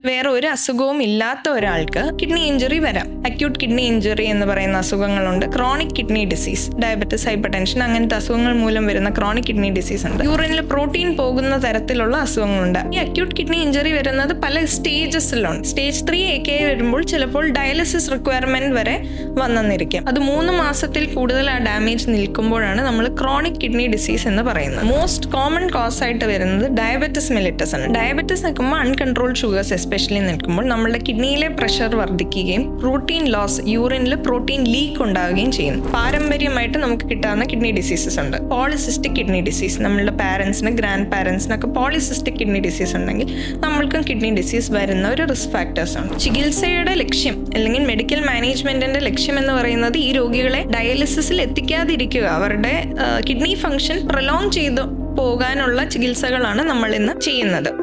വേറെ ഒരു അസുഖവും ഇല്ലാത്ത ഒരാൾക്ക് കിഡ്നി ഇഞ്ചുറി വരാം അക്യൂട്ട് കിഡ്നി ഇഞ്ചുറി എന്ന് പറയുന്ന അസുഖങ്ങളുണ്ട് chronic kidney disease diabetes hypertension അങ്ങനത്തെ അസുഖങ്ങൾ മൂലം വരുന്ന ക്രോണിക് കിഡ്നി ഡിസീസ് ഉണ്ട് യൂറിനിൽ പ്രോട്ടീൻ പോകുന്ന തരത്തിലുള്ള അസുഖങ്ങളുണ്ട് ഈ അക്യൂട്ട് കിഡ്നി ഇഞ്ചുറി വരുന്നത് പല സ്റ്റേജസിലുണ്ട് സ്റ്റേജ് ത്രീ ഒക്കെ വരുമ്പോൾ ചിലപ്പോൾ ഡയാലിസിസ് റിക്വയർമെന്റ് വരെ വന്നെന്നിരിക്കും അത് മൂന്ന് മാസത്തിൽ കൂടുതൽ ആ ഡാമേജ് നിൽക്കുമ്പോഴാണ് നമ്മൾ ക്രോണിക് കിഡ്നി ഡിസീസ് എന്ന് പറയുന്നത് മോസ്റ്റ് കോമൺ കോസ് ആയിട്ട് വരുന്നത് ഡയബറ്റിസ് മെലിറ്റസ് ആണ് ഡയബറ്റിസ് നിൽക്കുമ്പോൾ അൺകൺട്രോൾഡ് ഷുഗേഴ്സ് എസ്പെഷ്യലി നിൽക്കുമ്പോൾ നമ്മുടെ കിഡ്നിയിലെ പ്രഷർ വർദ്ധിക്കുകയും പ്രോട്ടീൻ ലോസ് യൂറിനിൽ പ്രോട്ടീൻ ലീക്ക് ഉണ്ടാവുകയും ചെയ്യുന്നു പാരമ്പര്യമായിട്ട് നമുക്ക് കിട്ടാവുന്ന കിഡ്നി ഡിസീസസ് ഉണ്ട് പോളിസിസ്റ്റിക് കിഡ്നി ഡിസീസ് നമ്മളുടെ പാരൻസിന് ഗ്രാൻഡ് പാരൻസിനൊക്കെ പോളിസിസ്റ്റിക് കിഡ്നി ഡിസീസ് ഉണ്ടെങ്കിൽ നമ്മൾക്കും കിഡ്നി ഡിസീസ് വരുന്ന ഒരു റിസ്ക് ഫാക്ടേഴ്സ് ആണ് ചികിത്സയുടെ ലക്ഷ്യം അല്ലെങ്കിൽ മെഡിക്കൽ മാനേജ്മെന്റിന്റെ ലക്ഷ്യം എന്ന് പറയുന്നത് ഈ രോഗികളെ ഡയാലിസിസിൽ എത്തിക്കാതിരിക്കുക അവരുടെ കിഡ്നി ഫംഗ്ഷൻ പ്രൊലോങ് ചെയ്തു പോകാനുള്ള ചികിത്സകളാണ് നമ്മൾ ഇന്ന് ചെയ്യുന്നത്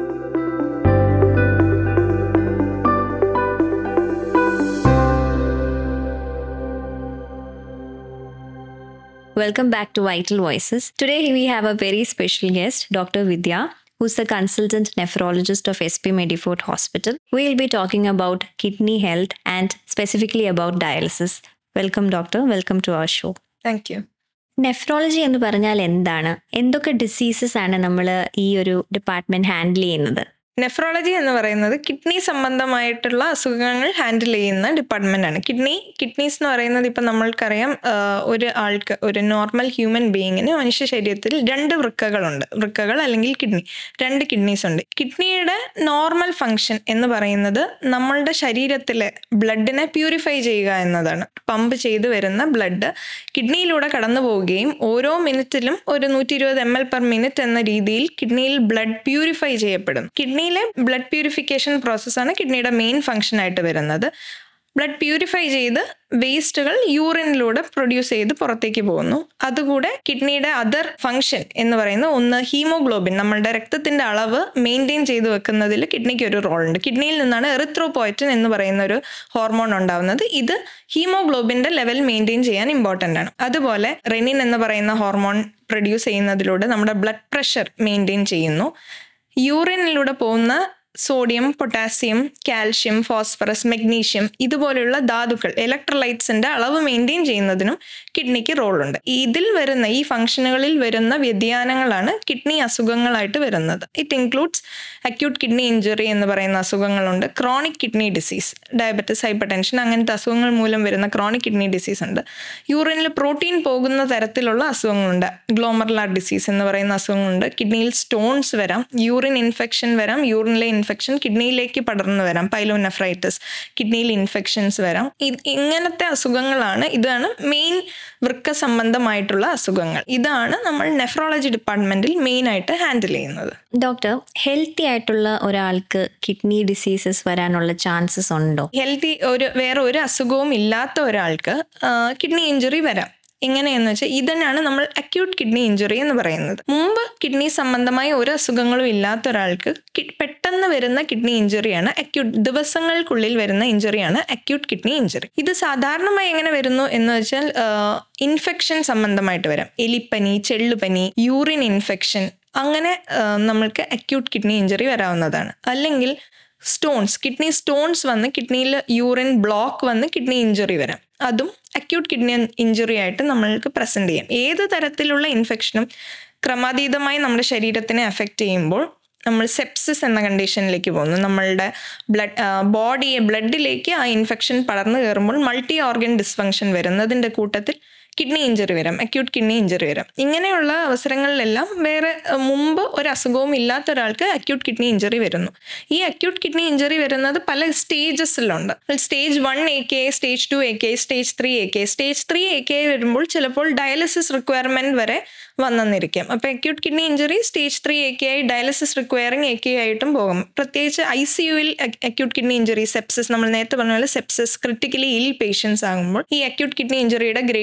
Welcome back to Vital Voices. Today we have a very special guest, Dr. Vidya, who's the consultant nephrologist of SP Medifort Hospital. We'll be talking about kidney health and specifically about dialysis. Welcome, doctor. Welcome to our show. Thank you nephrology എന്ന് പറഞ്ഞാൽ എന്താണ് എന്തൊക്കെ diseases ആണ് നമ്മൾ ഈ ഒരു department handle ചെയ്യുന്നത് nephrology എന്ന് പറയുന്നത് കിഡ്നി സംബന്ധമായിട്ടുള്ള അസുഖങ്ങൾ ഹാൻഡിൽ ചെയ്യുന്ന ഡിപ്പാർട്ട്മെന്റ് ആണ് കിഡ്നി കിഡ്നീസ് എന്ന് പറയുന്നത് ഇപ്പം നമ്മൾക്കറിയാം ആഹ് ഒരു ആൾക്ക് ഒരു നോർമൽ ഹ്യൂമൻ ബീയിങ്ങിന് മനുഷ്യ ശരീരത്തിൽ രണ്ട് വൃക്കകളുണ്ട് വൃക്കകൾ അല്ലെങ്കിൽ കിഡ്നി രണ്ട് കിഡ്നീസ് ഉണ്ട് കിഡ്നിയുടെ നോർമൽ ഫങ്ഷൻ എന്ന് പറയുന്നത് നമ്മളുടെ ശരീരത്തിലെ ബ്ലഡിനെ പ്യൂരിഫൈ ചെയ്യുക എന്നതാണ് പമ്പ് ചെയ്ത് വരുന്ന ബ്ലഡ് കിഡ്നിയിലൂടെ കടന്നു പോവുകയും ഓരോ മിനിറ്റിലും ഒരു നൂറ്റി ഇരുപത് എം എൽ പെർ മിനിറ്റ് എന്ന രീതിയിൽ കിഡ്നിയിൽ ബ്ലഡ് പ്യൂരിഫൈ ചെയ്യപ്പെടും കിഡ്നിയിലെ ബ്ലഡ് പ്യൂരിഫിക്കേഷൻ പ്രോസസ്സാണ് കിഡ്നിയുടെ മെയിൻ ഫംഗ്ഷൻ ആയിട്ട് വരുന്നത് ബ്ലഡ് പ്യൂരിഫൈ ചെയ്ത് വേസ്റ്റുകൾ യൂറിനിലൂടെ പ്രൊഡ്യൂസ് ചെയ്ത് പുറത്തേക്ക് പോകുന്നു അതുകൂടെ കിഡ്നിയുടെ അതർ ഫംഗ്ഷൻ എന്ന് പറയുന്ന ഒന്ന് ഹീമോഗ്ലോബിൻ നമ്മളുടെ രക്തത്തിന്റെ അളവ് മെയിൻറ്റെയിൻ ചെയ്ത് വെക്കുന്നതിൽ കിഡ്നിക്ക് ഒരു റോൾ ഉണ്ട് കിഡ്നിയിൽ നിന്നാണ് എറിത്രോപോയറ്റിൻ എന്ന് പറയുന്ന ഒരു ഹോർമോൺ ഉണ്ടാവുന്നത് ഇത് ഹീമോഗ്ലോബിന്റെ ലെവൽ മെയിൻറ്റെയിൻ ചെയ്യാൻ ഇമ്പോർട്ടൻ്റ് ആണ് അതുപോലെ റെനിൻ എന്ന് പറയുന്ന ഹോർമോൺ പ്രൊഡ്യൂസ് ചെയ്യുന്നതിലൂടെ നമ്മുടെ ബ്ലഡ് പ്രഷർ മെയിൻറ്റെയിൻ ചെയ്യുന്നു യൂറിനിലൂടെ പോകുന്ന sodium potassium calcium phosphorus magnesium ഇതുപോലെയുള്ള ധാതുക്കൾ ഇലക്ട്രോലൈറ്റ്സിന്റെ അളവ് മെയിൻറ്റെയിൻ ചെയ്യുന്നതിനും കിഡ്നിക്ക് റോളുണ്ട് ഇതിൽ വരുന്ന ഈ ഫംഗ്ഷനുകളിൽ വരുന്ന വ്യതിയാനങ്ങളാണ് കിഡ്നി അസുഖങ്ങളായിട്ട് വരുന്നത് it includes acute kidney injury എന്ന് പറയുന്ന അസുഖങ്ങളുണ്ട് chronic kidney disease diabetes hypertension അങ്ങനത്തെ അസുഖങ്ങൾ മൂലം വരുന്ന ക്രോണിക് കിഡ്നി ഡിസീസ് ഉണ്ട് യൂറിനിൽ പ്രോട്ടീൻ പോകുന്ന തരത്തിലുള്ള അസുഖങ്ങളുണ്ട് ഗ്ലോമർലാർ ഡിസീസ് എന്ന് പറയുന്ന അസുഖങ്ങളുണ്ട് കിഡ്നിയിൽ സ്റ്റോൺസ് വരാം യൂറിൻ ഇൻഫെക്ഷൻ വരാം യൂറിനിലെ ഇൻഫെക്ഷൻ കിഡ്നിയിലേക്ക് പടർന്നു വരാം പൈലോനെഫ്രൈറ്റിസ് കിഡ്നിയിൽ ഇൻഫെക്ഷൻസ് വരാം ഇത് ഇങ്ങനത്തെ അസുഖങ്ങളാണ് ഇതാണ് മെയിൻ വൃക്ക സംബന്ധമായിട്ടുള്ള അസുഖങ്ങൾ ഇതാണ് നമ്മൾ നെഫ്രോളജി ഡിപ്പാർട്ട്മെന്റിൽ മെയിൻ ആയിട്ട് ഹാൻഡിൽ ചെയ്യുന്നത് ഡോക്ടർ ഹെൽത്തി ആയിട്ടുള്ള ഒരാൾക്ക് കിഡ്നി ഡിസീസസ് വരാനുള്ള ചാൻസസ് ഉണ്ടോ ഹെൽത്തി ഒരു വേറെ ഒരു അസുഖവും ഇല്ലാത്ത ഒരാൾക്ക് കിഡ്നി ഇഞ്ചുറി വരാം എങ്ങനെയെന്ന് വെച്ചാൽ ഇതന്നെയാണ് നമ്മൾ അക്യൂട്ട് കിഡ്നി ഇഞ്ചുറി എന്ന് പറയുന്നത് മുമ്പ് കിഡ്നി സംബന്ധമായ ഒരു അസുഖങ്ങളും ഇല്ലാത്ത ഒരാൾക്ക് കി- പെട്ടെന്ന് വരുന്ന കിഡ്നി ഇഞ്ചുറിയാണ് അക്യൂട്ട് ദിവസങ്ങൾക്കുള്ളിൽ വരുന്ന ഇഞ്ചുറിയാണ് അക്യൂട്ട് കിഡ്നി ഇഞ്ചുറി ഇത് സാധാരണമായി എങ്ങനെ വരുന്നു എന്ന് വെച്ചാൽ ഇൻഫെക്ഷൻ സംബന്ധമായിട്ട് വരാം എലിപ്പനി ചെള്ളുപനി യൂറിൻ ഇൻഫെക്ഷൻ അങ്ങനെ ആ, നമ്മൾക്ക് അക്യൂട്ട് കിഡ്നി ഇഞ്ചുറി വരാവുന്നതാണ് അല്ലെങ്കിൽ സ്റ്റോൺസ് കിഡ്നി സ്റ്റോൺസ് വന്ന് കിഡ്നിയിൽ യൂറിൻ ബ്ലോക്ക് വന്ന് കിഡ്നി ഇഞ്ചുറി വരാം അതും അക്യൂട്ട് കിഡ്നി ഇഞ്ചുറി ആയിട്ട് നമ്മൾക്ക് പ്രസന്റ് ചെയ്യാം ഏത് തരത്തിലുള്ള ഇൻഫെക്ഷനും ക്രമാതീതമായി നമ്മുടെ ശരീരത്തിനെ അഫക്റ്റ് ചെയ്യുമ്പോൾ നമ്മൾ സെപ്സിസ് എന്ന കണ്ടീഷനിലേക്ക് പോകുന്നു നമ്മളുടെ ബ്ലഡ് ബോഡി ബ്ലഡിലേക്ക് ആ ഇൻഫെക്ഷൻ പടർന്നു കയറുമ്പോൾ മൾട്ടി ഓർഗൻ ഡിസ്ഫങ്ഷൻ വരുന്നതിൻ്റെ കൂട്ടത്തിൽ കിഡ്നി ഇഞ്ചുറി വരാം അക്യൂട്ട് കിഡ്നി ഇഞ്ചുറി വരാം ഇങ്ങനെയുള്ള അവസരങ്ങളിലെല്ലാം വേറെ അഹ്, മുമ്പ് ഒരു അസുഖവും ഇല്ലാത്ത ഒരാൾക്ക് അക്യൂട്ട് കിഡ്നി ഇഞ്ചുറി വരുന്നു ഈ അക്യൂട്ട് കിഡ്നി ഇഞ്ചുറി വരുന്നത് പല സ്റ്റേജസിലുണ്ട് stage one A K stage two A K stage three A K stage three A K വരുമ്പോൾ ചിലപ്പോൾ ഡയാലിസിസ് റിക്വയർമെന്റ് വരെ വന്നെന്നിരിക്കാം അപ്പോൾ acute kidney injury stage three A K ആയി ഡയാലിസിസ് റിക്വയറിങ് എ കെ ആയിട്ടും പോകും പ്രത്യേകിച്ച് ഐ സി യുവിൽ അക്യൂട്ട് കിഡ്നി ഇഞ്ചുറി സെപ്സിസ് നമ്മൾ നേരത്തെ പറഞ്ഞ പോലെ സെപ്സിസ് ക്രിട്ടിക്കലി ഇൽ പേഷ്യൻസ് ആകുമ്പോൾ ഈ അക്യൂട്ട് കിഡ്നി ഇഞ്ചുറിയുടെ ഗ്രേഡ്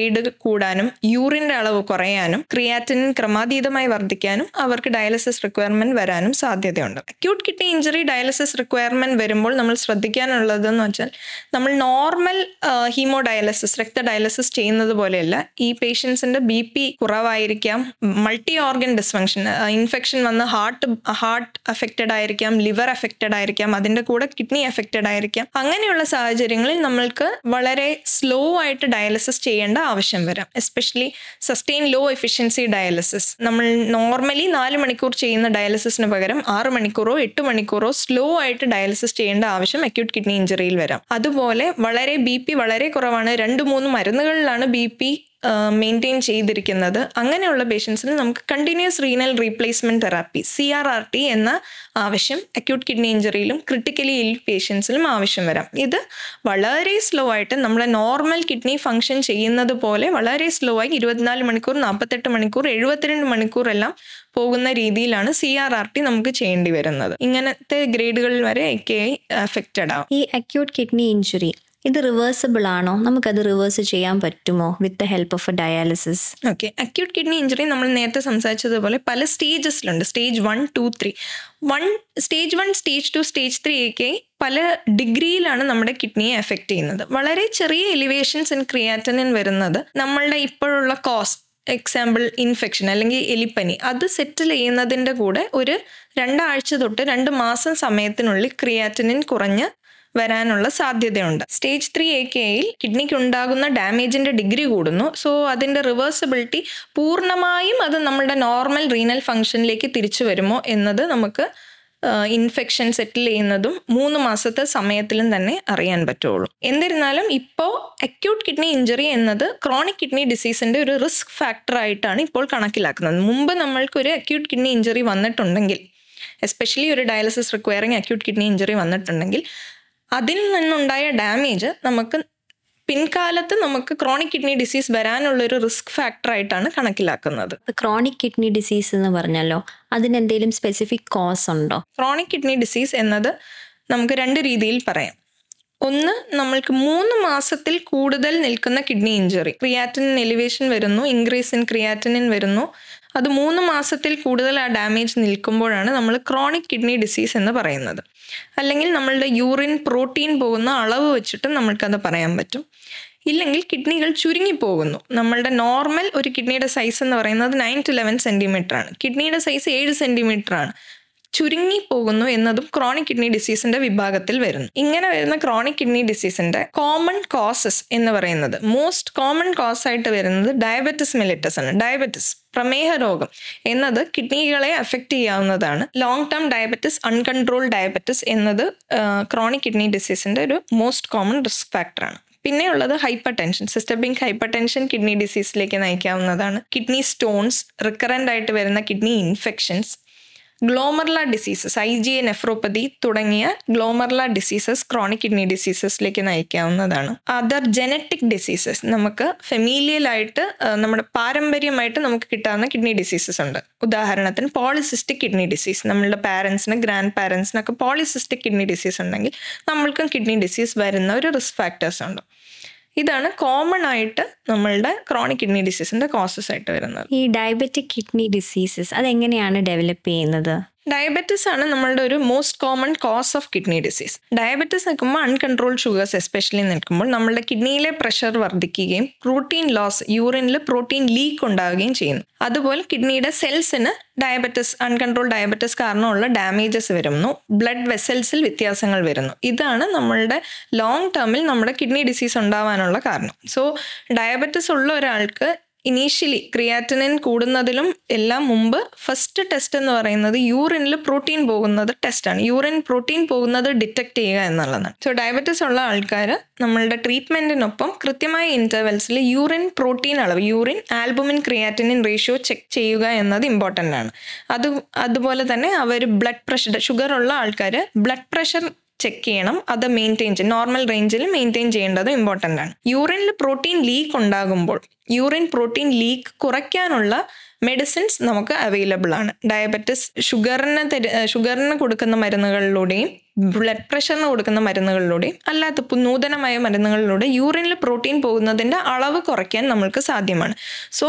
കൂടാനും യൂറിൻ്റെ അളവ് കുറയാനും ക്രിയാറ്റിനിൻ ക്രമാതീതമായി വർദ്ധിക്കാനും അവർക്ക് ഡയാലിസിസ് റിക്വയർമെന്റ് വരാനും സാധ്യതയുണ്ട് acute kidney injury dialysis requirement വരുമ്പോൾ നമ്മൾ ശ്രദ്ധിക്കാനുള്ളതെന്ന് വെച്ചാൽ നമ്മൾ നോർമൽ ഹീമോ ഡയാലിസിസ് രക്ത ഡയാലിസിസ് ചെയ്യുന്നത് പോലെയല്ല ഈ പേഷ്യൻസിന്റെ ബി പി കുറവായിരിക്കാം മൾട്ടി ഓർഗൻ ഡിസ്ഫങ്ഷൻ ഇൻഫെക്ഷൻ വന്ന് ഹാർട്ട് ഹാർട്ട് അഫക്റ്റഡ് ആയിരിക്കാം ലിവർ അഫക്റ്റഡ് ആയിരിക്കാം അതിന്റെ കൂടെ കിഡ്നി അഫക്റ്റഡ് ആയിരിക്കാം അങ്ങനെയുള്ള സാഹചര്യങ്ങളിൽ നമ്മൾക്ക് വളരെ സ്ലോ ആയിട്ട് ഡയാലിസിസ് ചെയ്യേണ്ട ആവശ്യം വരാം especially sustain low efficiency dialysis നമ്മൾ നോർമലി നാല് മണിക്കൂർ ചെയ്യുന്ന ഡയാലിസിസിന് പകരം ആറ് മണിക്കൂറോ എട്ട് മണിക്കൂറോ സ്ലോ ആയിട്ട് ഡയാലിസിസ് ചെയ്യേണ്ട ആവശ്യം അക്യൂട്ട് കിഡ്നി ഇഞ്ചറിയിൽ വരാം അതുപോലെ വളരെ ബി പി വളരെ കുറവാണ് രണ്ട് മൂന്ന് മരുന്നുകളിലാണ് ബി പി മെയിൻറ്റെയിൻ ചെയ്തിരിക്കുന്നത് അങ്ങനെയുള്ള പേഷ്യൻസിന് നമുക്ക് continuous renal replacement therapy C R R T എന്ന ആവശ്യം അക്യൂട്ട് കിഡ്നി ഇഞ്ചറിയിലും ക്രിട്ടിക്കലി ഇൽ പേഷ്യൻസിലും ആവശ്യം വരാം ഇത് വളരെ സ്ലോ ആയിട്ട് നമ്മളെ നോർമൽ കിഡ്നി ഫങ്ഷൻ ചെയ്യുന്നത് പോലെ വളരെ സ്ലോ ആയി ഇരുപത്തിനാല് മണിക്കൂർ നാൽപ്പത്തെട്ട് മണിക്കൂർ എഴുപത്തിരണ്ട് മണിക്കൂർ എല്ലാം പോകുന്ന രീതിയിലാണ് സി ആർ ആർ ടി നമുക്ക് ചെയ്യേണ്ടി വരുന്നത് ഇങ്ങനത്തെ ഗ്രേഡുകളിൽ വരെ ഒക്കെ അഫക്റ്റഡ് ആവും ഈ അക്യൂട്ട് കിഡ്നി ഇഞ്ചുറി ഇത് റിവേഴ്സിബിൾ ആണോ നമുക്കത് റിവേഴ്സ് ചെയ്യാൻ പറ്റുമോ with the help of a dialysis okay acute kidney injury നമ്മൾ നേരത്തെ സംസാരിച്ചതുപോലെ പല സ്റ്റേജസിലുണ്ട് stage one two three one stage one stage two stage three ഒക്കെ പല ഡിഗ്രിയിലാണ് നമ്മുടെ കിഡ്നിയെ എഫക്റ്റ് ചെയ്യുന്നത് വളരെ ചെറിയ എലിവേഷൻസ് ഇൻ ക്രിയാറ്റനിൻ വരുന്നത് നമ്മളുടെ ഇപ്പോഴുള്ള കോസ് എക്സാമ്പിൾ ഇൻഫെക്ഷൻ അല്ലെങ്കിൽ എലിപ്പനി അത് സെറ്റിൽ ചെയ്യുന്നതിൻ്റെ കൂടെ ഒരു രണ്ടാഴ്ച തൊട്ട് രണ്ട് മാസം സമയത്തിനുള്ളിൽ ക്രിയാറ്റനിൻ കുറഞ്ഞ് വരാനുള്ള സാധ്യതയുണ്ട് സ്റ്റേജ് ത്രീ എ കെയിൽ കിഡ്നിക്ക് ഉണ്ടാകുന്ന ഡാമേജിന്റെ ഡിഗ്രി കൂടുന്നു സോ അതിന്റെ റിവേഴ്സിബിലിറ്റി പൂർണ്ണമായും അത് നമ്മുടെ നോർമൽ റീനൽ ഫംഗ്ഷനിലേക്ക് തിരിച്ചു വരുമോ എന്നത് നമുക്ക് ഇൻഫെക്ഷൻ സെറ്റിൽ ചെയ്യുന്നതും മൂന്ന് മാസത്തെ സമയത്തിലും തന്നെ അറിയാൻ പറ്റുള്ളൂ എന്നിരുന്നാലും ഇപ്പോൾ അക്യൂട്ട് കിഡ്നി ഇഞ്ചറി എന്നത് ക്രോണിക് കിഡ്നി ഡിസീസിന്റെ ഒരു റിസ്ക് ഫാക്ടർ ആയിട്ടാണ് ഇപ്പോൾ കണക്കിലാക്കുന്നത് മുമ്പ് നമ്മൾക്ക് ഒരു അക്യൂട്ട് കിഡ്നി ഇഞ്ചറി വന്നിട്ടുണ്ടെങ്കിൽ എസ്പെഷ്യലി ഒരു dialysis requiring acute kidney injury വന്നിട്ടുണ്ടെങ്കിൽ അതിൽ നിന്നുണ്ടായ ഡാമേജ് നമുക്ക് പിൻകാലത്ത് നമുക്ക് ക്രോണിക് കിഡ്നി ഡിസീസ് വരാനുള്ള ഒരു റിസ്ക് ഫാക്ടർ ആയിട്ടാണ് കണക്കിലാക്കുന്നത് ക്രോണിക് കിഡ്നി ഡിസീസ് എന്ന് പറഞ്ഞല്ലോ അതിന് എന്തെങ്കിലും സ്പെസിഫിക് കോസ് ഉണ്ടോ ക്രോണിക് കിഡ്നി ഡിസീസ് എന്നത് നമുക്ക് രണ്ട് രീതിയിൽ പറയാം ഒന്ന് നമ്മൾക്ക് മൂന്ന് മാസത്തിൽ കൂടുതൽ നിൽക്കുന്ന കിഡ്നി ഇഞ്ചറി ക്രിയാറ്റിനിൻ എലിവേഷൻ വരുന്നു ഇൻക്രീസ് ഇൻ ക്രിയാറ്റിനിൻ വരുന്നു അത് മൂന്ന് മാസത്തിൽ കൂടുതൽ ആ ഡാമേജ് നിൽക്കുമ്പോഴാണ് നമ്മൾ ക്രോണിക് കിഡ്നി ഡിസീസ് എന്ന് പറയുന്നത് അല്ലെങ്കിൽ നമ്മളുടെ യൂറിൻ പ്രോട്ടീൻ പോകുന്ന അളവ് വെച്ചിട്ട് നമ്മൾക്കത് പറയാൻ പറ്റും ഇല്ലെങ്കിൽ കിഡ്നികൾ ചുരുങ്ങിപ്പോകുന്നു നമ്മളുടെ നോർമൽ ഒരു കിഡ്നിയുടെ സൈസ് എന്ന് പറയുന്നത് നയൻ ടു ലെവൻ സെൻറ്റിമീറ്റർ ആണ് കിഡ്നിയുടെ സൈസ് ഏഴ് സെൻറ്റിമീറ്റർ ആണ് ചുരുങ്ങി പോകുന്നു എന്നതും ക്രോണിക് കിഡ്നി ഡിസീസിന്റെ വിഭാഗത്തിൽ വരുന്നു ഇങ്ങനെ വരുന്ന ക്രോണിക് കിഡ്നി ഡിസീസിന്റെ കോമൺ കോസസ് എന്ന് പറയുന്നത് മോസ്റ്റ് കോമൺ കോസ് ആയിട്ട് വരുന്നത് ഡയബറ്റിസ് മെലിറ്റസ് ആണ് ഡയബറ്റിസ് പ്രമേഹ രോഗം എന്നത് കിഡ്നികളെ അഫക്റ്റ് ചെയ്യാവുന്നതാണ് long term diabetes uncontrol diabetes എന്നത് ക്രോണിക് കിഡ്നി ഡിസീസിന്റെ ഒരു മോസ്റ്റ് കോമൺ റിസ്ക് ഫാക്ടറാണ് പിന്നെ ഉള്ളത് hypertension systemic hypertension kidney ഡിസീസിലേക്ക് നയിക്കാവുന്നതാണ് കിഡ്നി സ്റ്റോൺസ് റിക്കറൻ്റ് ആയിട്ട് വരുന്ന kidney infections glomerular diseases I G A nephropathy തുടങ്ങിയ ഗ്ലോമർല ഡിസീസസ് ക്രോണിക് കിഡ്നി ഡിസീസസിലേക്ക് നയിക്കാവുന്നതാണ് അതർ ജനറ്റിക് ഡിസീസസ് നമുക്ക് ഫെമീലിയലായിട്ട് നമ്മുടെ പാരമ്പര്യമായിട്ട് നമുക്ക് കിട്ടാവുന്ന കിഡ്നി ഡിസീസസ് ഉണ്ട് ഉദാഹരണത്തിന് പോളിസിസ്റ്റിക് കിഡ്നി ഡിസീസ് നമ്മളുടെ പാരൻസിന് ഗ്രാൻഡ് പാരൻസിനൊക്കെ പോളിസിസ്റ്റിക് കിഡ്നി ഡിസീസ് ഉണ്ടെങ്കിൽ നമ്മൾക്കും കിഡ്നി ഡിസീസ് വരുന്ന ഒരു റിസ്ക് ഫാക്ടേഴ്സ് ഉണ്ട് ഇതാണ് കോമൺ ആയിട്ട് നമ്മളുടെ ക്രോണിക് കിഡ്നി ഡിസീസിന്റെ കോസസ് ആയിട്ട് വരുന്നത് ഈ ഡയബറ്റിക് കിഡ്നി ഡിസീസസ് അതെങ്ങനെയാണ് ഡെവലപ്പ് ചെയ്യുന്നത് ഡയബറ്റിസ് ആണ് നമ്മളുടെ ഒരു most common cause of kidney disease diabetes നിൽക്കുമ്പോൾ അൺകൺട്രോൾ ഷുഗേഴ്സ് എസ്പെഷ്യലി നിൽക്കുമ്പോൾ നമ്മളുടെ കിഡ്നിയിലെ പ്രഷർ വർദ്ധിക്കുകയും പ്രോട്ടീൻ ലോസ് യൂറിനിൽ പ്രോട്ടീൻ ലീക്ക് ഉണ്ടാവുകയും ചെയ്യുന്നു അതുപോലെ കിഡ്നിയുടെ സെൽസിന് ഡയബറ്റിസ് അൺകൺട്രോൾ ഡയബറ്റിസ് കാരണമുള്ള ഡാമേജസ് വരുന്നു ബ്ലഡ് വെസൽസിൽ വ്യത്യാസങ്ങൾ വരുന്നു ഇതാണ് നമ്മളുടെ ലോങ് ടേമിൽ നമ്മുടെ കിഡ്നി ഡിസീസ് ഉണ്ടാവാനുള്ള കാരണം സോ ഡയബറ്റിസ് ഉള്ള ഒരാൾക്ക് ഇനീഷ്യലി ക്രിയാറ്റിനിൻ കൂടുന്നതിലും എല്ലാം മുമ്പ് ഫസ്റ്റ് ടെസ്റ്റ് എന്ന് പറയുന്നത് യൂറിനിൽ പ്രോട്ടീൻ പോകുന്നത് ടെസ്റ്റാണ് യൂറിൻ പ്രോട്ടീൻ പോകുന്നത് ഡിറ്റക്ട് ചെയ്യുക എന്നുള്ളതാണ് സോ ഡയബറ്റിസ് ഉള്ള ആൾക്കാർ നമ്മളുടെ ട്രീറ്റ്മെൻറ്റിനൊപ്പം കൃത്യമായ ഇൻ്റർവെൽസിൽ യൂറിൻ പ്രോട്ടീൻ അളവ് urine albumin creatinine ratio check ചെയ്യുക എന്നത് ഇമ്പോർട്ടൻ്റ് ആണ് അത് അതുപോലെ തന്നെ അവർ ബ്ലഡ് പ്രഷർ ഷുഗർ ഉള്ള ആൾക്കാർ ബ്ലഡ് പ്രഷർ ചെക്ക് ചെയ്യണം അത് മെയിൻറ്റെയിൻ ചെയ്യും നോർമൽ റേഞ്ചിൽ മെയിൻറ്റെയിൻ ചെയ്യേണ്ടത് ഇമ്പോർട്ടൻ്റ് ആണ് യൂറിനിൽ പ്രോട്ടീൻ ലീക്ക് ഉണ്ടാകുമ്പോൾ യൂറിൻ പ്രോട്ടീൻ ലീക്ക് കുറയ്ക്കാനുള്ള മെഡിസിൻസ് നമുക്ക് അവൈലബിൾ ആണ് ഡയബറ്റിസ് ഷുഗറിന് തരി ഷുഗറിന് കൊടുക്കുന്ന മരുന്നുകളിലൂടെയും ബ്ലഡ് പ്രഷറിന് കൊടുക്കുന്ന മരുന്നുകളിലൂടെയും അല്ലാത്ത പു- നൂതനമായ മരുന്നുകളിലൂടെ യൂറിനിൽ പ്രോട്ടീൻ പോകുന്നതിൻ്റെ അളവ് കുറയ്ക്കാൻ നമ്മൾക്ക് സാധ്യമാണ് സോ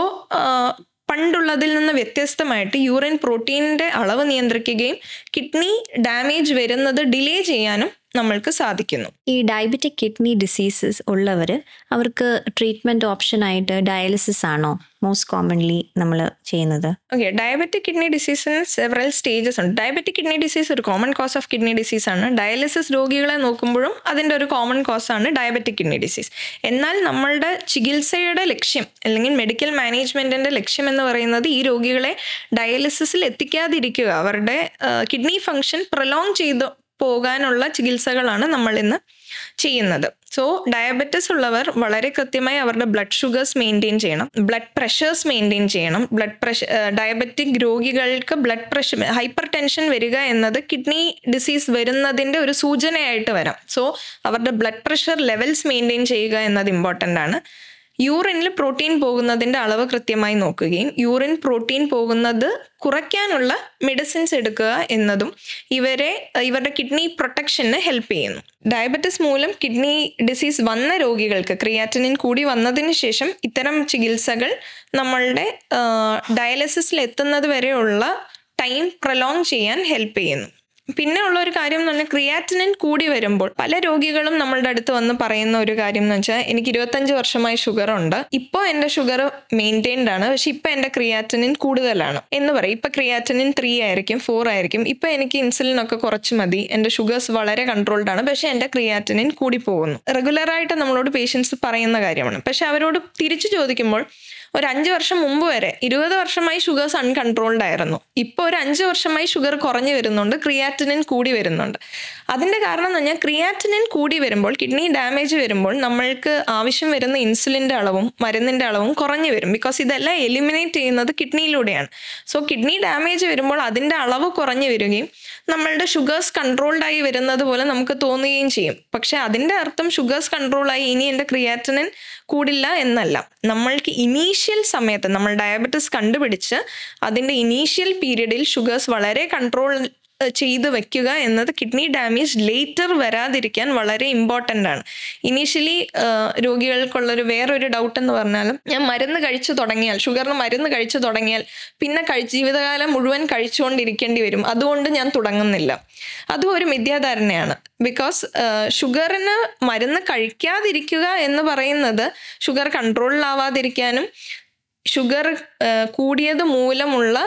പണ്ടുള്ളതിൽ നിന്ന് വ്യത്യസ്തമായിട്ട് യൂറിൻ പ്രോട്ടീനിൻ്റെ അളവ് നിയന്ത്രിക്കുകയും കിഡ്നി ഡാമേജ് വരുന്നത് ഡിലേ ചെയ്യാനും നമ്മൾക്ക് സാധിക്കുന്നു ഈ ഡയബറ്റിക് കിഡ്നി ഡിസീസസ് ഉള്ളവർ അവർക്ക് ട്രീറ്റ്മെൻറ്റ് ഓപ്ഷനായിട്ട് ഡയാലിസിസ് ആണോ മോസ്റ്റ് കോമൺലി നമ്മൾ ചെയ്യുന്നത് ഓക്കെ ഡയബറ്റിക് കിഡ്നി ഡിസീസിന് സെവറൽ സ്റ്റേജസ് ഉണ്ട് ഡയബറ്റിക് കിഡ്നി ഡിസീസ് ഒരു common cause of kidney disease ആണ് ഡയാലിസിസ് രോഗികളെ നോക്കുമ്പോഴും അതിൻ്റെ ഒരു കോമൺ കോസ് ആണ് ഡയബറ്റിക് കിഡ്നി ഡിസീസ് എന്നാൽ നമ്മളുടെ ചികിത്സയുടെ ലക്ഷ്യം അല്ലെങ്കിൽ മെഡിക്കൽ മാനേജ്മെൻറ്റിൻ്റെ ലക്ഷ്യം എന്ന് പറയുന്നത് ഈ രോഗികളെ ഡയാലിസിസിൽ എത്തിക്കാതിരിക്കുക അവരുടെ കിഡ്നി ഫങ്ഷൻ പ്രൊലോങ് ചെയ്ത് പോകാനുള്ള ചികിത്സകളാണ് നമ്മൾ ഇന്ന് ചെയ്യുന്നത് സോ ഡയബറ്റിസ് ഉള്ളവർ വളരെ കൃത്യമായി അവരുടെ ബ്ലഡ് ഷുഗേഴ്സ് മെയിൻറ്റെയിൻ ചെയ്യണം ബ്ലഡ് പ്രഷേഴ്സ് മെയിൻറ്റെയിൻ ചെയ്യണം ബ്ലഡ് പ്രഷർ ഡയബറ്റിക് രോഗികൾക്ക് ബ്ലഡ് പ്രഷർ ഹൈപ്പർ ടെൻഷൻ വരിക എന്നത് കിഡ്നി ഡിസീസ് വരുന്നതിൻ്റെ ഒരു സൂചനയായിട്ട് വരാം സോ അവരുടെ ബ്ലഡ് പ്രഷർ ലെവൽസ് മെയിൻറ്റെയിൻ ചെയ്യുക എന്നത് ഇമ്പോർട്ടൻ്റ് ആണ് യൂറിനിൽ പ്രോട്ടീൻ പോകുന്നതിൻ്റെ അളവ് കൃത്യമായി നോക്കുകയും യൂറിൻ പ്രോട്ടീൻ പോകുന്നത് കുറയ്ക്കാനുള്ള മെഡിസിൻസ് എടുക്കുക എന്നതും ഇവരെ ഇവരുടെ കിഡ്നി പ്രൊട്ടക്ഷന് ഹെൽപ്പ് ചെയ്യുന്നു ഡയബറ്റിസ് മൂലം കിഡ്നി ഡിസീസ് വന്ന രോഗികൾക്ക് ക്രിയാറ്റിനിൻ കൂടി വന്നതിന് ശേഷം ഇത്തരം ചികിത്സകൾ നമ്മളുടെ ഡയാലിസിസിൽ എത്തുന്നത് വരെയുള്ള ടൈം പ്രൊലോങ് ചെയ്യാൻ ഹെൽപ്പ് ചെയ്യുന്നു പിന്നെ ഉള്ള ഒരു കാര്യം എന്ന് പറഞ്ഞാൽ ക്രിയാറ്റിനിൻ കൂടി വരുമ്പോൾ പല രോഗികളും നമ്മളുടെ അടുത്ത് വന്ന് പറയുന്ന ഒരു കാര്യം എന്ന് വെച്ചാൽ എനിക്ക് ഇരുപത്തഞ്ച് വർഷമായി ഷുഗർ ഉണ്ട് ഇപ്പോൾ എൻ്റെ ഷുഗർ മെയിൻറ്റെയിൻഡ് ആണ് പക്ഷെ ഇപ്പം എൻ്റെ ക്രിയാറ്റിനിൻ കൂടുതലാണ് എന്ന് പറയും ഇപ്പം ക്രിയാറ്റിനിൻ ത്രീ ആയിരിക്കും ഫോർ ആയിരിക്കും ഇപ്പം എനിക്ക് ഇൻസുലിൻ ഒക്കെ കുറച്ച് മതി എൻ്റെ ഷുഗേഴ്സ് വളരെ കൺട്രോൾഡ് ആണ് പക്ഷെ എൻ്റെ ക്രിയാറ്റിനിൻ കൂടി പോകുന്നു റെഗുലറായിട്ട് നമ്മളോട് പേഷ്യൻസ് പറയുന്ന കാര്യമാണ് പക്ഷെ അവരോട് തിരിച്ചു ചോദിക്കുമ്പോൾ ഒരു അഞ്ച് വർഷം മുമ്പ് വരെ ഇരുപത് വർഷമായി ഷുഗേഴ്സ് അൺകൺട്രോൾഡ് ആയിരുന്നു ഇപ്പോൾ ഒരു അഞ്ച് വർഷമായി ഷുഗർ കുറഞ്ഞു വരുന്നുണ്ട് ക്രിയാറ്റിനിൻ കൂടി വരുന്നുണ്ട് അതിൻ്റെ കാരണം എന്ന് പറഞ്ഞാൽ ക്രിയാറ്റിനിൻ കൂടി വരുമ്പോൾ കിഡ്നി ഡാമേജ് വരുമ്പോൾ നമ്മൾക്ക് ആവശ്യം വരുന്ന ഇൻസുലിൻ്റെ അളവും മരുന്നിൻ്റെ അളവും കുറഞ്ഞു വരും ബിക്കോസ് ഇതെല്ലാം എലിമിനേറ്റ് ചെയ്യുന്നത് കിഡ്നിയിലൂടെയാണ് സോ കിഡ്നി ഡാമേജ് വരുമ്പോൾ അതിൻ്റെ അളവ് കുറഞ്ഞു വരികയും നമ്മളുടെ ഷുഗേഴ്സ് കൺട്രോൾഡായി വരുന്നത് പോലെ നമുക്ക് തോന്നുകയും ചെയ്യും പക്ഷേ അതിൻ്റെ അർത്ഥം ഷുഗേഴ്സ് കൺട്രോളായി ഇനി എൻ്റെ ക്രിയാറ്റിനിൻ കൂടില്ല എന്നല്ല നമ്മൾക്ക് ഇനീഷ്യൽ സമയത്ത് നമ്മൾ ഡയബറ്റിസ് കണ്ടുപിടിച്ച് അതിൻ്റെ ഇനീഷ്യൽ പീരീഡിൽ ഷുഗേഴ്സ് വളരെ കൺട്രോൾ ചെയ്ത് വെക്കുക എന്നത് കിഡ്നി ഡാമേജ് ലേറ്റർ വരാതിരിക്കാൻ വളരെ ഇമ്പോർട്ടൻ്റ് ആണ് ഇനീഷ്യലി രോഗികൾക്കുള്ളൊരു വേറൊരു ഡൗട്ട് എന്ന് പറഞ്ഞാലും ഞാൻ മരുന്ന് കഴിച്ചു തുടങ്ങിയാൽ ഷുഗറിന് മരുന്ന് കഴിച്ചു തുടങ്ങിയാൽ പിന്നെ കഴി ജീവിതകാലം മുഴുവൻ കഴിച്ചുകൊണ്ടിരിക്കേണ്ടി വരും അതുകൊണ്ട് ഞാൻ തുടങ്ങുന്നില്ല അതും ഒരു മിഥ്യാധാരണയാണ് ബിക്കോസ് ഷുഗറിന് മരുന്ന് കഴിക്കാതിരിക്കുക എന്ന് പറയുന്നത് ഷുഗർ കൺട്രോളിലാവാതിരിക്കാനും ഷുഗർ കൂടിയത് മൂലമുള്ള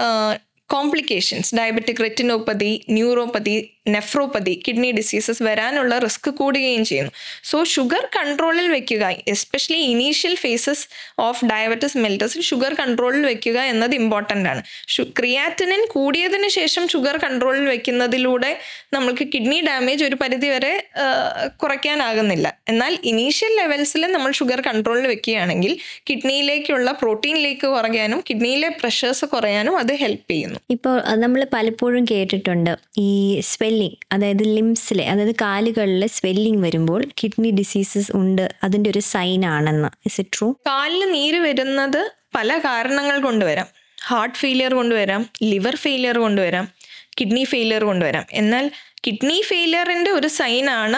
complications diabetic retinopathy neuropathy nephropathy kidney diseases വരാനുള്ള റിസ്ക് കൂടുകയും ചെയ്യുന്നു സോ ഷുഗർ കൺട്രോളിൽ വെക്കുക especially initial phases of diabetes മെൽറ്റസിൽ ഷുഗർ കൺട്രോളിൽ വെക്കുക എന്നത് ഇമ്പോർട്ടൻ്റ് ആണ് ക്രിയാറ്റിനിൻ കൂടിയതിന് ശേഷം ഷുഗർ കൺട്രോളിൽ വെക്കുന്നതിലൂടെ നമ്മൾക്ക് കിഡ്നി ഡാമേജ് ഒരു പരിധി വരെ കുറയ്ക്കാനാകുന്നില്ല എന്നാൽ ഇനീഷ്യൽ ലെവൽസിൽ നമ്മൾ ഷുഗർ കൺട്രോളിൽ വെക്കുകയാണെങ്കിൽ കിഡ്നിയിലേക്കുള്ള പ്രോട്ടീനിലേക്ക് കുറയാനും കിഡ്നിയിലെ പ്രഷേഴ്സ് കുറയാനും അത് ഹെൽപ്പ് ചെയ്യുന്നു ഇപ്പോൾ നമ്മൾ പലപ്പോഴും കേട്ടിട്ടുണ്ട് ഈ സ്വെല്ലിങ് അതായത് ലിംസിലെ അതായത് കാലുകളിൽ സ്വെല്ലിങ് വരുമ്പോൾ കിഡ്നി ഡിസീസസ് ഉണ്ട് അതിൻ്റെ ഒരു സൈൻ ആണെന്ന് ഇസ് ഇറ്റ് ട്രൂ കാലിൽ നീര് വരുന്നത് പല കാരണങ്ങൾ കൊണ്ടുവരാം ഹാർട്ട് ഫെയിലിയർ കൊണ്ടുവരാം ലിവർ ഫെയിലിയർ കൊണ്ടുവരാം കിഡ്നി ഫെയിലിയർ കൊണ്ടുവരാം എന്നാൽ കിഡ്നി ഫെയിലിയറിൻ്റെ ഒരു സൈനാണ്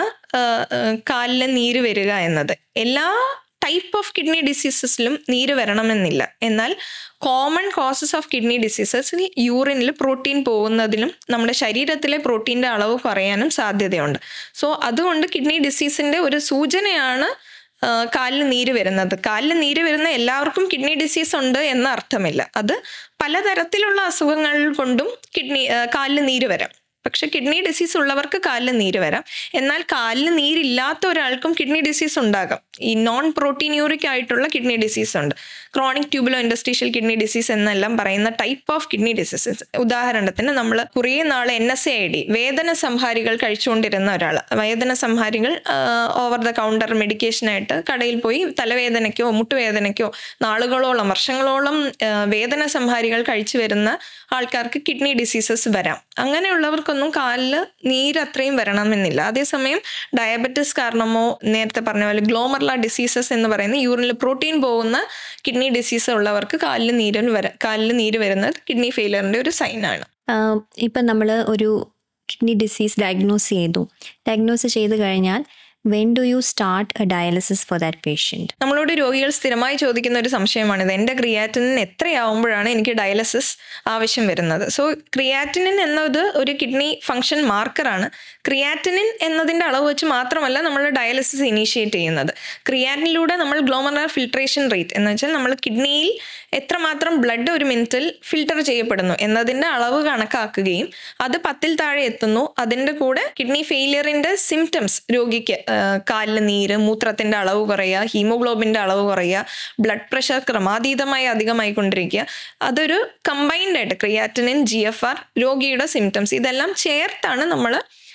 കാലിൽ നീര് വരിക എന്നത് എല്ലാ ടൈപ്പ് ഓഫ് കിഡ്നി ഡിസീസസിലും നീര് വരണമെന്നില്ല എന്നാൽ കോമൺ കോസസ് ഓഫ് കിഡ്നി ഡിസീസസിൽ യൂറിനിൽ പ്രോട്ടീൻ പോകുന്നതിലും നമ്മുടെ ശരീരത്തിലെ പ്രോട്ടീൻ്റെ അളവ് കുറയാനും സാധ്യതയുണ്ട് സോ അതുകൊണ്ട് കിഡ്നി ഡിസീസിൻ്റെ ഒരു സൂചനയാണ് കാലിൽ നീര് വരുന്നത് കാലിൽ നീര് വരുന്ന എല്ലാവർക്കും കിഡ്നി ഡിസീസ് ഉണ്ട് എന്ന അർത്ഥമില്ല അത് പലതരത്തിലുള്ള അസുഖങ്ങൾ കൊണ്ടും കിഡ്നി കാലിൽ നീര് വരാം പക്ഷെ കിഡ്നി ഡിസീസ് ഉള്ളവർക്ക് കാലിൽ നീര് വരാം എന്നാൽ കാലിൽ നീരില്ലാത്ത ഒരാൾക്കും കിഡ്നി ഡിസീസ് ഉണ്ടാകാം ഈ നോൺ പ്രോട്ടീൻയൂറിക് ആയിട്ടുള്ള കിഡ്നി ഡിസീസ് ഉണ്ട് chronic tubulointerstitial kidney disease എന്നെല്ലാം പറയുന്ന ടൈപ്പ് ഓഫ് കിഡ്നി ഡിസീസസ് ഉദാഹരണത്തിന് നമ്മൾ കുറേ നാൾ N S A I D വേദന സംഹാരികൾ കഴിച്ചുകൊണ്ടിരുന്ന ഒരാൾ വേദന സംഹാരികൾ ഓവർ ദ കൗണ്ടർ മെഡിക്കേഷനായിട്ട് കടയിൽ പോയി തലവേദനയ്ക്കോ മുട്ടുവേദനയ്ക്കോ നാളുകളോളം വർഷങ്ങളോളം വേദന സംഹാരികൾ കഴിച്ചു വരുന്ന ആൾക്കാർക്ക് കിഡ്നി ഡിസീസസ് വരാം അങ്ങനെയുള്ളവർക്കൊന്നും കാലിൽ നീര് അത്രയും വരണമെന്നില്ല അതേസമയം ഡയബറ്റിസ് കാരണമോ നേരത്തെ പറഞ്ഞ പോലെ ഗ്ലോമർല ഡിസീസസ് എന്ന് പറയുന്ന യൂറിനിൽ പ്രോട്ടീൻ പോകുന്ന കിഡ്നി ഡിസീസ് ഉള്ളവർക്ക് കാലിൽ നീര് വര കാലിൽ നീര് വരുന്നത് കിഡ്നി ഫെയിലിയറിൻ്റെ ഒരു സൈനാണ് ഇപ്പം നമ്മൾ ഒരു കിഡ്നി ഡിസീസ് ഡയഗ്നോസ് ചെയ്തു ഡയഗ്നോസ് ചെയ്ത് കഴിഞ്ഞാൽ when do you start a dialysis for that patient നമ്മളോട് രോഗികൾ സ്ഥിരമായി ചോദിക്കുന്ന ഒരു സംശയമാണിത് എൻ്റെ ക്രിയാറ്റിനിൻ എത്രയാവുമ്പോഴാണ് എനിക്ക് ഡയാലിസിസ് ആവശ്യം വരുന്നത് സോ ക്രിയാറ്റിനിൻ എന്നത് ഒരു കിഡ്നി ഫംഗ്ഷൻ മാർക്കറാണ് ക്രിയാറ്റിനിൻ എന്നതിൻ്റെ അളവ് വെച്ച് മാത്രമല്ല നമ്മൾ ഡയാലിസിസ് ഇനീഷ്യേറ്റ് ചെയ്യുന്നത് ക്രിയാറ്റിനിലൂടെ നമ്മൾ ഗ്ലോമറർ ഫിൽട്രേഷൻ റേറ്റ് എന്ന് വെച്ചാൽ നമ്മൾ കിഡ്നിയിൽ എത്രമാത്രം ബ്ലഡ് ഒരു മിനിറ്റിൽ ഫിൽട്ടർ ചെയ്യപ്പെടുന്നു എന്നതിൻ്റെ അളവ് കണക്കാക്കുകയും അത് പത്തിൽ താഴെ എത്തുന്നു അതിൻ്റെ കൂടെ കിഡ്നി ഫെയിലിയറിൻ്റെ സിംറ്റംസ് രോഗിക്ക് കാലിൽ നീര് മൂത്രത്തിൻ്റെ അളവ് കുറയുക ഹീമോഗ്ലോബിൻ്റെ അളവ് കുറയുക ബ്ലഡ് പ്രഷർ ക്രമാതീതമായി അധികമായി കൊണ്ടിരിക്കുക അതൊരു കമ്പൈൻഡ് ആയിട്ട് ക്രിയാറ്റിനിൻ ജി എഫ് ആർ രോഗിയുടെ സിംറ്റംസ് ഇതെല്ലാം ചേർത്താണ് നമ്മൾ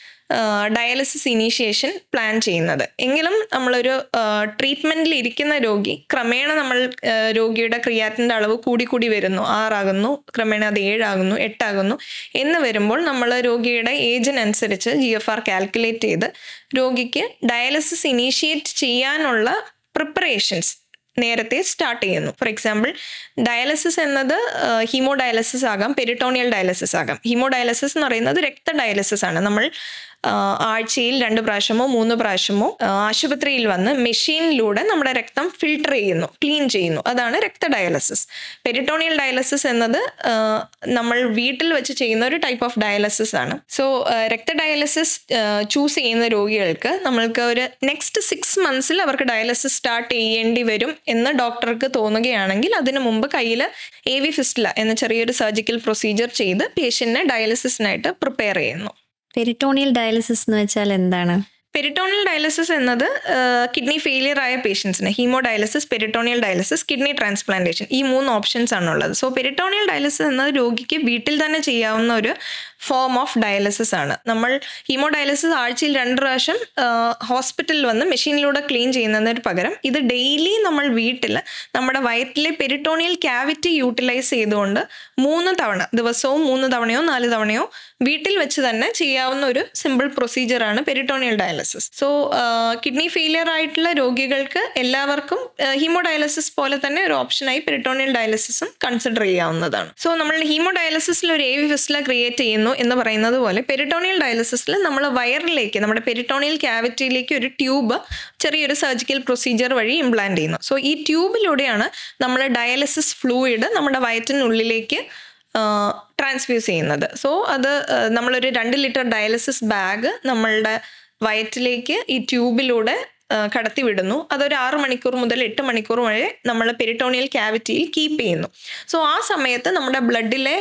ഡയാലിസിസ് ഇനീഷ്യേഷൻ പ്ലാൻ ചെയ്യുന്നത് എങ്കിലും നമ്മളൊരു ട്രീറ്റ്മെൻറ്റിൽ ഇരിക്കുന്ന രോഗി ക്രമേണ നമ്മൾ ആ, രോഗിയുടെ ക്രിയാറ്റിൻ്റെ അളവ് കൂടി കൂടി വരുന്നു ആറാകുന്നു ക്രമേണ അത് ഏഴാകുന്നു എട്ടാകുന്നു എന്ന് വരുമ്പോൾ നമ്മൾ രോഗിയുടെ ഏജിനനുസരിച്ച് ജി എഫ് ആർ കാൽക്കുലേറ്റ് ചെയ്ത് രോഗിക്ക് ഡയാലിസിസ് ഇനീഷ്യേറ്റ് ചെയ്യാനുള്ള പ്രിപ്പറേഷൻസ് നേരത്തെ സ്റ്റാർട്ട് ചെയ്യുന്നു ഫോർ എക്സാമ്പിൾ ഡയാലിസിസ് എന്നത് ഹീമോ ഡയാലിസിസ് ആകാം പെരിട്ടോണിയൽ ഡയാലിസിസ് ആകാം ഹീമോ ഡയാലിസിസ് എന്ന് പറയുന്നത് രക്ത ഡയാലിസിസ് ആണ് നമ്മൾ ആ, ആഴ്ചയിൽ രണ്ട് പ്രാവശ്യമോ മൂന്ന് പ്രാവശ്യമോ ആ, ആശുപത്രിയിൽ വന്ന് മെഷീനിലൂടെ നമ്മുടെ രക്തം ഫിൽട്ടർ ചെയ്യുന്നു ക്ലീൻ ചെയ്യുന്നു അതാണ് രക്ത ഡയാലിസിസ് പെരിട്ടോണിയൽ ഡയാലിസിസ് എന്നത് ആ, നമ്മൾ വീട്ടിൽ വെച്ച് ചെയ്യുന്ന ഒരു ടൈപ്പ് ഓഫ് ഡയാലിസിസ് ആണ് സോ രക്ത ഡയാലിസിസ് ചൂസ് ചെയ്യുന്ന രോഗികൾക്ക് നമ്മൾക്ക് ഒരു നെക്സ്റ്റ് സിക്സ് മന്ത്സിൽ അവർക്ക് ഡയാലിസിസ് സ്റ്റാർട്ട് ചെയ്യേണ്ടി വരും എന്ന് ഡോക്ടർക്ക് തോന്നുകയാണെങ്കിൽ അതിനു മുമ്പ് കയ്യിൽ എ വി ഫിസ്റ്റില എന്ന ചെറിയൊരു സർജിക്കൽ പ്രൊസീജിയർ ചെയ്ത് പേഷ്യന്റിനെ ഡയാലിസിസിനായിട്ട് പ്രിപ്പയർ ചെയ്യുന്നു പെരിറ്റോണിയൽ ഡയാലിസിസ് എന്ന് വെച്ചാൽ എന്താണ് പെരിട്ടോണിയൽ ഡയാലിസിസ് എന്നത് കിഡ്നി ഫെയിലിയർ ആയ പേഷ്യൻസിന് hemodialysis peritoneal dialysis kidney transplantation ഈ മൂന്ന് ഓപ്ഷൻസ് ആണുള്ളത് സോ പെരിട്ടോണിയൽ ഡയാലിസിസ് എന്നത് രോഗിക്ക് വീട്ടിൽ തന്നെ ചെയ്യാവുന്ന ഒരു ഫോം ഓഫ് ഡയാലിസിസ് ആണ് നമ്മൾ ഹീമോ ഡയാലിസിസ് ആഴ്ചയിൽ രണ്ട് പ്രാവശ്യം ഹോസ്പിറ്റലിൽ വന്ന് മെഷീനിലൂടെ ക്ലീൻ ചെയ്യുന്നതിന് പകരം ഇത് ഡെയിലി നമ്മൾ വീട്ടിൽ നമ്മുടെ വയറ്റിലെ പെരിട്ടോണിയൽ ക്യാവിറ്റി യൂട്ടിലൈസ് ചെയ്തുകൊണ്ട് മൂന്ന് തവണ ദിവസവും മൂന്ന് തവണയോ നാല് തവണയോ വീട്ടിൽ വെച്ച് തന്നെ ചെയ്യാവുന്ന ഒരു സിമ്പിൾ പ്രൊസീജിയറാണ് peritoneal dialysis so kidney failure ആയിട്ടുള്ള രോഗികൾക്ക് എല്ലാവർക്കും ഹീമോ ഡയാലിസിസ് പോലെ തന്നെ ഒരു ഓപ്ഷനായി പെരിട്ടോണിയൽ ഡയാലിസിസും കൺസിഡർ ചെയ്യാവുന്നതാണ് സോ നമ്മൾ ഹീമോ ഡയാലിസിസിൽ ഒരു എ വി ഫിസ്റ്റില ക്രിയേറ്റ് ചെയ്യുന്നു എന്ന് പറയുന്നത് പോലെ പെരിട്ടോണിയൽ ഡയാലിസിസിൽ നമ്മൾ വയറിലേക്ക് നമ്മുടെ പെരിട്ടോണിയൽ ക്യാവിറ്റിയിലേക്ക് ഒരു ട്യൂബ് ചെറിയൊരു സർജിക്കൽ പ്രൊസീജിയർ വഴി ഇംപ്ലാന്റ് ചെയ്യുന്നു സോ ഈ ട്യൂബിലൂടെയാണ് നമ്മൾ ഡയാലിസിസ് ഫ്ലൂയിഡ് നമ്മുടെ വയറ്റിനുള്ളിലേക്ക് ട്രാൻസ്ഫ്യൂസ് ചെയ്യുന്നത് സോ അത് ആ, നമ്മളൊരു രണ്ട് ലിറ്റർ ഡയാലിസിസ് ബാഗ് നമ്മളുടെ വയറ്റിലേക്ക് ഈ ട്യൂബിലൂടെ ആ, കടത്തി വിടുന്നു അതൊരു ആറ് മണിക്കൂർ മുതൽ എട്ട് മണിക്കൂർ വരെ നമ്മൾ പെരിട്ടോണിയൽ ക്യാവിറ്റിയിൽ കീപ്പ് ചെയ്യുന്നു സോ ആ സമയത്ത് നമ്മുടെ ബ്ലഡിലെ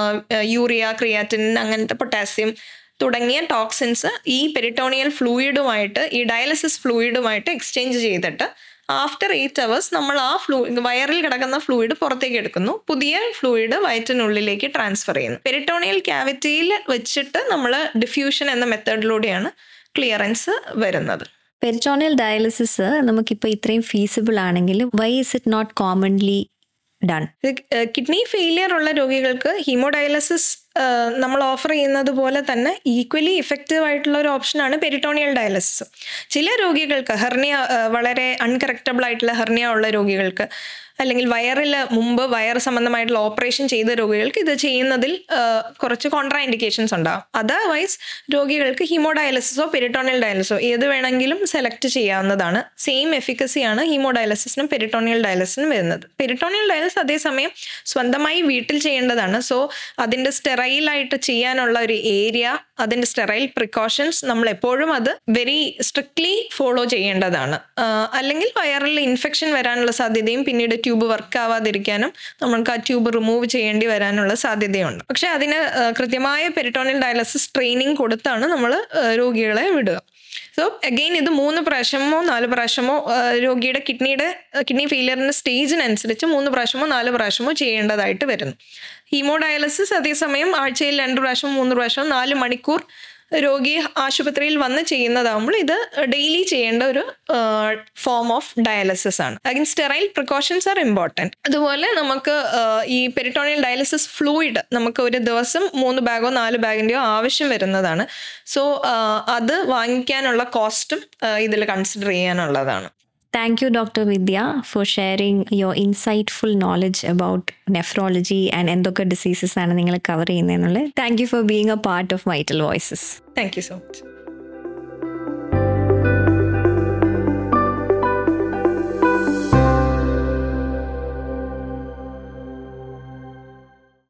യൂറിയ ക്രിയാറ്റിൻ അങ്ങനത്തെ പൊട്ടാസ്യം തുടങ്ങിയ ടോക്സിൻസ് ഈ പെരിട്ടോണിയൽ ഫ്ലൂയിഡുമായിട്ട് ഈ ഡയാലിസിസ് ഫ്ലൂയിഡുമായിട്ട് എക്സ്ചേഞ്ച് ചെയ്തിട്ട് ആഫ്റ്റർ എയ്റ്റ് അവേഴ്സ് നമ്മൾ ആ ഫ്ലൂ വയറിൽ കിടക്കുന്ന ഫ്ലൂയിഡ് പുറത്തേക്ക് എടുക്കുന്നു പുതിയ ഫ്ലൂയിഡ് വയറ്റിനുള്ളിലേക്ക് ട്രാൻസ്ഫർ ചെയ്യുന്നു പെരിട്ടോണിയൽ ക്യാവിറ്റിയിൽ വെച്ചിട്ട് നമ്മൾ ഡിഫ്യൂഷൻ എന്ന മെത്തേഡിലൂടെയാണ് ക്ലിയറൻസ് വരുന്നത് പെരിറ്റോണിയൽ ഡയാലിസിസ് നമുക്കിപ്പോൾ ഇത്രയും ഫീസിബിൾ ആണെങ്കിലും why is it not commonly done kidney failure ഉള്ള രോഗികൾക്ക് ഹീമോഡയാലിസിസ് നമ്മൾ ഓഫർ ചെയ്യുന്നത് പോലെ തന്നെ ഈക്വലി ഇഫക്റ്റീവ് ആയിട്ടുള്ള ഒരു ഓപ്ഷനാണ് പെരിട്ടോണിയൽ ഡയാലിസിസ് ചില രോഗികൾക്ക് ഹെർണിയ വളരെ അൺകറക്റ്റബിൾ ആയിട്ടുള്ള ഹെർണിയ ഉള്ള രോഗികൾക്ക് അല്ലെങ്കിൽ വയറിൽ മുമ്പ് വയർ സംബന്ധമായിട്ടുള്ള ഓപ്പറേഷൻ ചെയ്ത രോഗികൾക്ക് ഇത് ചെയ്യുന്നതിൽ ആ, കുറച്ച് കോൺട്രാ ഇൻഡിക്കേഷൻസ് ഉണ്ടാകും അതർവൈസ് രോഗികൾക്ക് ഹീമോഡയാലിസിസോ പെരിട്ടോണിയൽ ഡയാലിസിസോ ഏത് വേണമെങ്കിലും സെലക്ട് ചെയ്യാവുന്നതാണ് സെയിം എഫിക്കസിയാണ് ഹീമോഡയാലിസിസിനും പെരിട്ടോണിയൽ ഡയാലിസിനും വരുന്നത് പെരിട്ടോണിയൽ ഡയാലിസിസ് അതേസമയം സ്വന്തമായി വീട്ടിൽ ചെയ്യേണ്ടതാണ് സോ അതിൻ്റെ സ്റ്റെറൈലായിട്ട് ചെയ്യാനുള്ള ഒരു ഏരിയ അതിൻ്റെ സ്റ്റെറൈൽ പ്രിക്കോഷൻസ് നമ്മൾ എപ്പോഴും അത് വെരി സ്ട്രിക്ട്ലി ഫോളോ ചെയ്യേണ്ടതാണ് ആ, അല്ലെങ്കിൽ വയറിൽ ഇൻഫെക്ഷൻ വരാനുള്ള സാധ്യതയും പിന്നീട് ട്യൂബ് വർക്ക് ആവാതിരിക്കാനും നമ്മൾക്ക് ആ ട്യൂബ് റിമൂവ് ചെയ്യേണ്ടി വരാനുള്ള സാധ്യതയുണ്ട് പക്ഷെ അതിന് ആ, കൃത്യമായ പെരിട്ടോണിയൽ ഡയാലിസിസ് ട്രെയിനിങ് കൊടുത്താണ് നമ്മൾ രോഗികളെ വിടുക സോ അഗെയിൻ ഇത് മൂന്ന് പ്രാവശ്യമോ നാല് പ്രാവശ്യമോ ആ, രോഗിയുടെ കിഡ്നിയുടെ കിഡ്നി ഫെയിലിയറിന്റെ സ്റ്റേജിനനുസരിച്ച് മൂന്ന് പ്രാവശ്യമോ നാല് പ്രാവശ്യമോ ചെയ്യേണ്ടതായിട്ട് വരുന്നു ഹീമോ ഡയാലിസിസ് അതേസമയം ആഴ്ചയിൽ രണ്ട് പ്രാവശ്യം മൂന്ന് പ്രാവശ്യം നാല് മണിക്കൂർ രോഗി ആശുപത്രിയിൽ വന്ന് ചെയ്യുന്നതാകുമ്പോൾ ഇത് ഡെയിലി ചെയ്യേണ്ട ഒരു ഫോം ഓഫ് ഡയാലിസിസ് ആണ് again sterile precautions are important അതുപോലെ നമുക്ക് ആ, ഈ പെരിട്ടോണിയൽ ഡയാലിസിസ് ഫ്ലൂയിഡ് നമുക്ക് ഒരു ദിവസം മൂന്ന് ബാഗോ നാല് ബാഗിൻ്റെയോ ആവശ്യം വരുന്നതാണ് സോ അത് വാങ്ങിക്കാനുള്ള കോസ്റ്റും ഇതിൽ കൺസിഡർ ചെയ്യാനുള്ളതാണ് thank you doctor Vidya for sharing your insightful knowledge about nephrology and എന്തൊക്കെ ഡിസീസസ് ആണ് നിങ്ങൾ കവർ ചെയ്യുന്നതെന്നുള്ളത് thank you for being a part of vital voices thank you so much